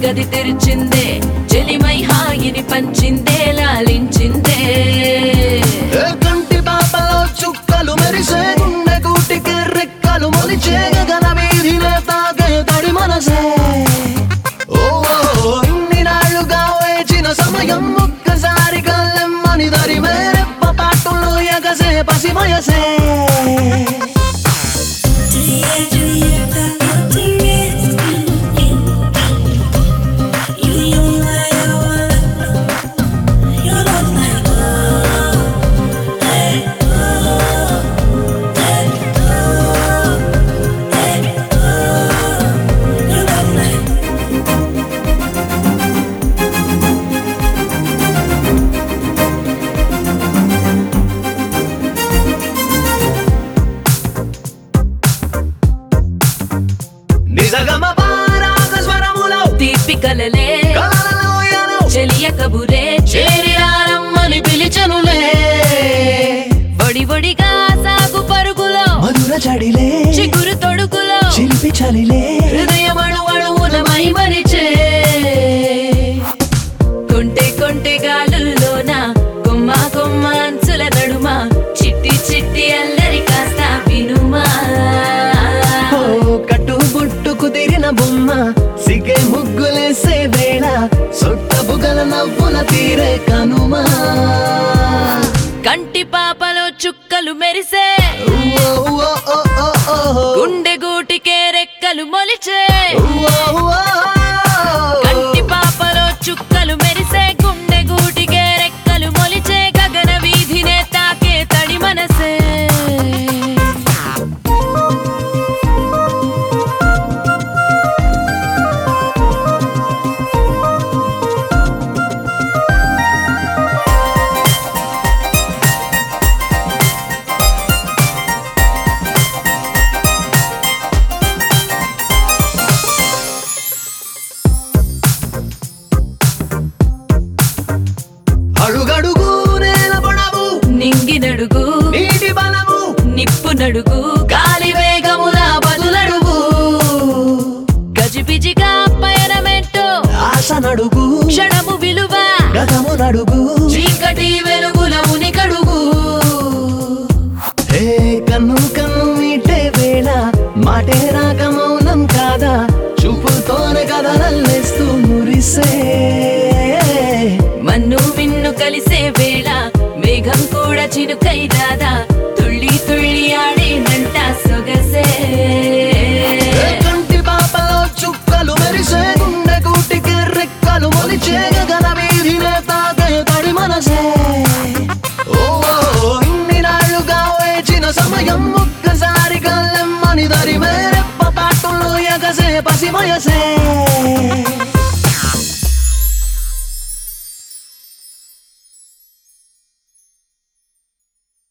గది తెరిచిందే చెలిమై హాయిని పంచిందే లాలించిందే ఏ కంటి పాపలో చుక్కలు మెరిసే గుండె కూటికి రెక్కలు మొలిచే గగన వీధినే తాగే తడి మనసే ఓ ఓ, ఇన్ని నాళ్ళుగా వేచిన సమయం ఒక్కసారి కళ్ళెమ్మని దరి మేరెప్ప పాటులో ఎగసే పసి వయసే నిజగమ పారాగ స్వరములో తీపి కలలే కలలలో ఎను చెలియ కబురే చేరిరారమ్మని పిలిచనులే బడి బడిగా సాగు పరుగులో మధుర చడిలే చిగురు తొడుగులో చిలిపి చలిలే హృదయమణు అణువున మైమరిచే కొంటె కొంటె గాలుల్లోన కొమ్మ కొమ్మ అంచుల నడుమ చిట్టి చిట్టి అల్లరి కాస్త వినుమా ఓ కట్టు బుట్టు కుదిరిన బొమ్మ సిగే ముగ్గులేసే వేళ సొట్ట బుగల నవ్వుల తీరే కనుమా కంటి పాపలో చుక్కలు మెరిసే ఉవ్వో ఉవ్వో ఓ ఓ ఓ. గుండె గూటికే రెక్కలు మొలిచే ఉవ్వో ఉవ్వో. కంటి పాపలో చుక్కలు మెరిసే గుండె గూటికే రెక్కలు మొలిచే గగన వీధినే తాకే తడి మనసే అడుగడుగు నేల పడవు నింగి నడుగు నీటి బలము నిప్పు నడుగు గాలి వేగముల బదులడుగు గజిబిజిగా పయనమెంటో ఆశ నడుగు క్షణము విలువ గతము నడుగు చీకటి వెలుగుల ఉనికడుగు ఏ కన్ను కన్ను మీటే వేళ మాటే రాక మౌనం కాదా చూపుతోనే కదలల్లేస్తూ మురిసే మన్ను మిన్ను కలిసే వేళ మేఘం కూడా చినుకై దాదా తుళ్ళి తుళ్ళి ఆడేనంట సొగసే ఏ కంటి పాపలో చుక్కలు మెరిసే గుండె కూటికి రెక్కలు మొలిచే గగన వీధినే తాకే తడి మనసే ఓ ఓ, ఇన్ని నాళ్ళుగా వేచిన సమయం ఒక్కసారి కళ్ళెమ్మని దరి మేరెప్ప పాటులో ఎగసే పసి వయసే